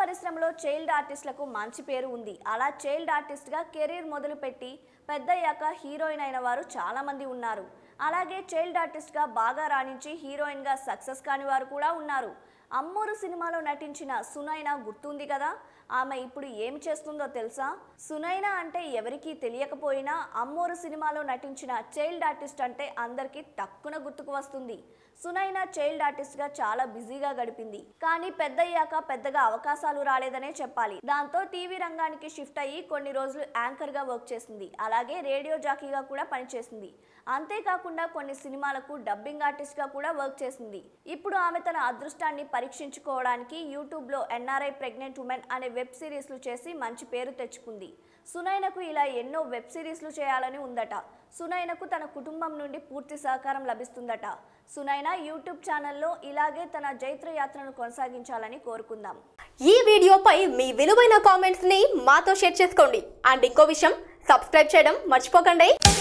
పరిశ్రమలో చైల్డ్ ఆర్టిస్టులకు మంచి పేరు ఉంది అలా చైల్డ్ ఆర్టిస్ట్గా కెరీర్ మొదలుపెట్టి పెద్దయ్యాక హీరోయిన్ అయిన వారు చాలామంది ఉన్నారు అలాగే చైల్డ్ ఆర్టిస్ట్గా బాగా రాణించి హీరోయిన్గా సక్సెస్ కాని వారు కూడా ఉన్నారు అమ్మూరు సినిమాలో నటించిన సునైన గుర్తుంది కదా ఆమె ఇప్పుడు ఏమి చేస్తుందో తెలుసా సునైన అంటే ఎవరికీ తెలియకపోయినా అమ్మూరు సినిమాలో నటించిన చైల్డ్ ఆర్టిస్ట్ అంటే అందరికీ టక్కున గుర్తుకు వస్తుంది సునైన చైల్డ్ ఆర్టిస్ట్గా చాలా బిజీగా గడిపింది కానీ పెద్దయ్యాక పెద్దగా అవకాశాలు రాలేదనే చెప్పాలి దాంతో టీవీ రంగానికి షిఫ్ట్ అయ్యి కొన్ని రోజులు యాంకర్గా వర్క్ చేసింది అలాగే రేడియో జాకీగా కూడా పనిచేసింది అంతేకాకుండా కొన్ని సినిమాలకు డబ్బింగ్ ఆర్టిస్ట్గా కూడా వర్క్ చేసింది ఇప్పుడు ఆమె తన అదృష్టాన్ని పరీక్షించుకోవడానికి యూట్యూబ్లో ఎన్ఆర్ఐ ప్రెగ్నెంట్ ఉమెన్ అనే వెబ్ సిరీస్లు చేసి మంచి పేరు తెచ్చుకుంది సునైనకు ఇలా ఎన్నో వెబ్ సిరీస్లు చేయాలని ఉందట సునైనకు తన కుటుంబం నుండి పూర్తి సహకారం లభిస్తుందట సునైన యూట్యూబ్ ఛానల్లో ఇలాగే తన జైత్ర యాత్రను కొనసాగించాలని కోరుకుందాం ఈ వీడియోపై మీ విలువైన కామెంట్స్ ని మాతో షేర్ చేసుకోండి అండ్ ఇంకో విషయం సబ్స్క్రైబ్ చేయడం మర్చిపోకండి